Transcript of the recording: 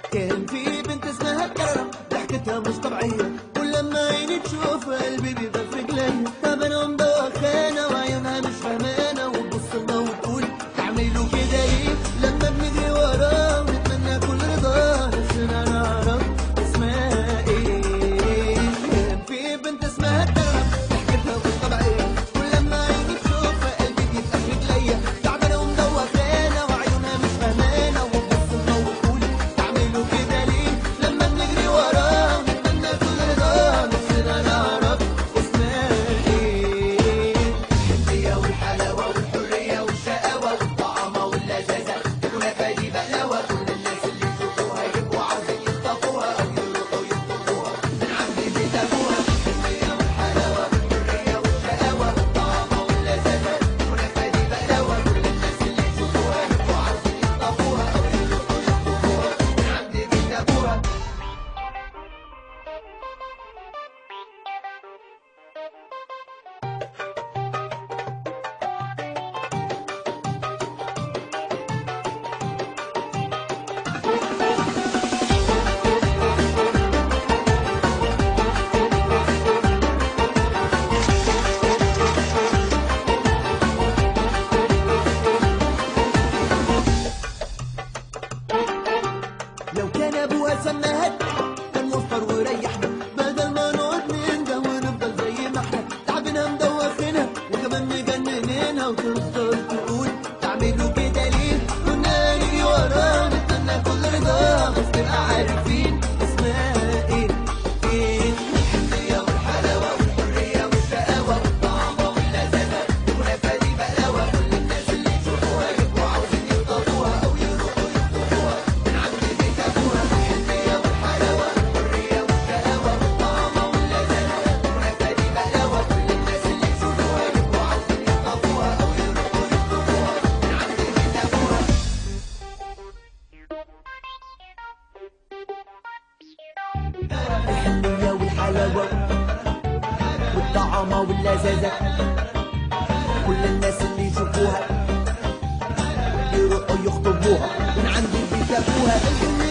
كان في بنت اسمها كرم ضحكتها مش طبيعية كل لما عيني تشوف قلبي بيبفق ليا طب انا مدوخانة وعيونها مش فهمانة وتبص لنا وتقول تعملوا كده ليه لما بنجري وراه ونتمنى كل رضاه نفسنا نعرف اسمها ايه كان في بنت اسمها كرم ضحكتها مش طبيعية كل لما عيني تشوف قلبي بيبفق ليا تعبانة ومدوخانة وعيونها مش فهمانة وتبص لنا وتقول تعملوا كده ليه لما بنجري وراه ونتمنى كل رضاه نفسنا نعرف اسمها ايه الحنية والحلاوة والحرية والشقاوة والطعامة واللذاذة كنافة دي بقلاوة كل الناس اللي يشوفوها يبقوا عاوزين يخطفوها أو يروحوا يخطفوها من عند بيت أبوها الحنية والحلاوة والحرية والشقاوة والطعامة واللذاذة كنافة دي بقلاوة كل الناس اللي يشوفوها يبقوا عاوزين يخطفوها أو يروحوا يخطفوها من عند بيت أبوها لو كان ابوها سماها كان وفر وريحنا بدل ما نقعد ننده ونفضل زي ما احنا تعبنا مدوخنا وكمان مجننينها وتفضل تقول تعملوا كده ليه كنا نجري وراه نتمنى كل رضا بس نبقى عارفين اسمها ايه ايه الحنية والحلاوة والحرية والشقاوة والطعامة واللذاذة الكنافة دي بقلاوة كل الناس اللي يشوفوها يبقوا عاوزين يخطفوها أو يروحوا يخطفوها من عند بيت أبوها الحنية والحلاوة والحرية والشقاوة والطعامة واللذاذة الكنافة دي بقلاوة كل الناس اللي يشوفوها يبقوا عاوزين يخطفوها أو يروحوا يخطفوها من عند بيت أبوها الحنية والحلاوة والطعامة واللذاذة كل الناس اللي يشوفوها يروحوا يخطبوها من عند بيت أبوها الحنية